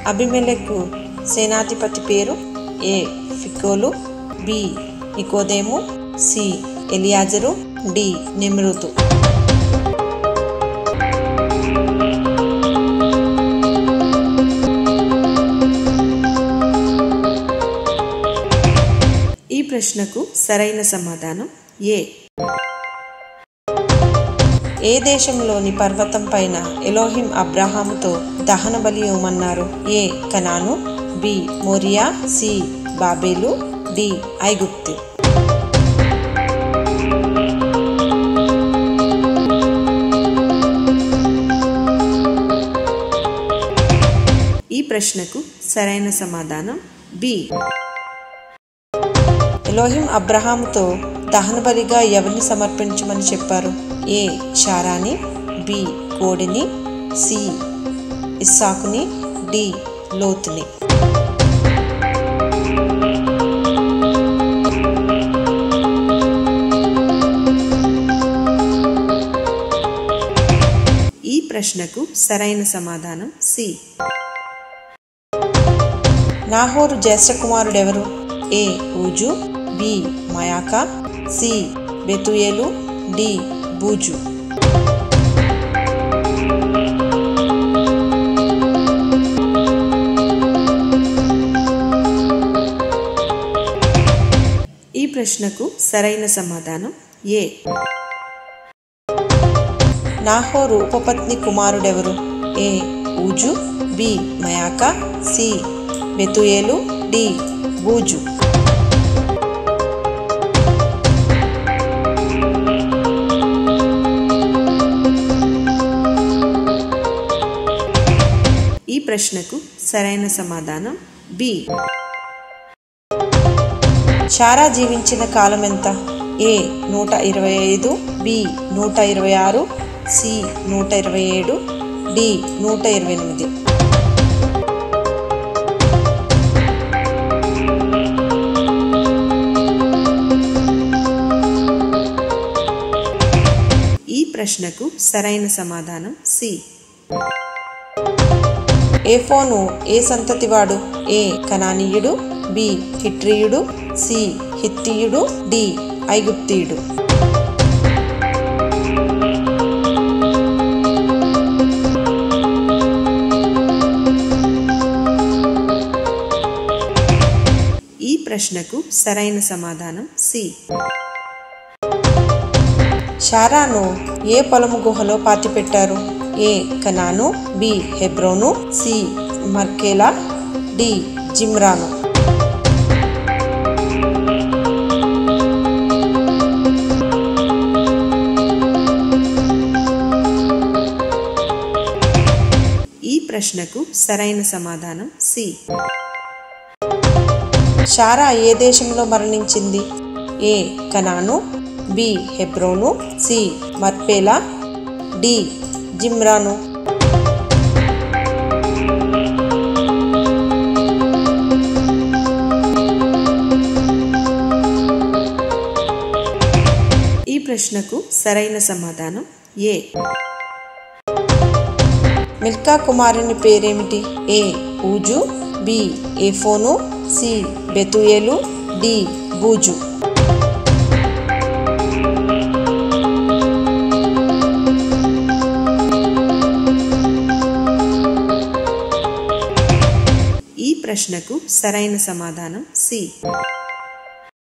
అభిమెలెకు సేనాధిపతి పేరు ఏ ఫికోలు బి నికోదేము సి ఎలియాజరు డి నిమృతు ఈ ప్రశ్నకు సరైన సమాధానం ఏ ఏ దేశంలోని పర్వతం పైన ఎలోహిం అబ్రహాముతో దహన బలి ఇవ్వమన్నారు ఏ కనాను బి మోరియా సి బాబేలు డి ఐగుప్తు ఈ ప్రశ్నకు సరైన సమాధానం బి ఎలోహిం అబ్రహాముతో దహన బలిగా ఎవరిని సమర్పించమని చెప్పారు ఏ షారాని బి కోడిని సి ఇస్సాకుని డి లోతుని ఈ ప్రశ్నకు సరైన సమాధానం సి నాహోరు జ్యేష్ఠ కుమారుడెవరు ఏ ఊజు బి మయాకా సి బెతుయేలు డి బూజు ఈ ప్రశ్నకు సరైన సమాధానం ఏ నాహోరు ఉపపత్ని కుమారుడెవరు ఏ ఊజు బి మయాకా సి బెతుయేలు డి బూజు ఈ ప్రశ్నకు సరైన సమాధానం బి చారా జీవించిన కాలం ఎంత ఏ నూట ఇరవై ఐదు బి నూట ఇరవై ఆరు సి నూట ఇరవై ఏడు డి నూట ఇరవై ఎనిమిది ఈ ప్రశ్నకు సరైన సమాధానం సి ఏఫోను ఏ సంతతివాడు ఏ కనానీయుడు బి హిట్రియుడు సి హిత్తియుడు డి ఐగుప్తియుడు ఈ ప్రశ్నకు సరైన సమాధానం సి షారాను ఏ పొలము గుహలో పాతిపెట్టారు ఏ కనాను బి హెబ్రోను సి మర్కేలా డి జిమ్రాను ఈ ప్రశ్నకు సరైన సమాధానం సి షారా ఏ దేశంలో మరణించింది ఏ కనాను బి హెబ్రోను సి మర్పేలా డి జిమ్రాను ఈ ప్రశ్నకు సరైన సమాధానం ఏ మిల్కా కుమారుని పేరేమిటి ఏ ఊజు బి ఏఫోను సి బెతుయేలు డి బూజు ఈ ప్రశ్నకు సరైన సమాధానం సి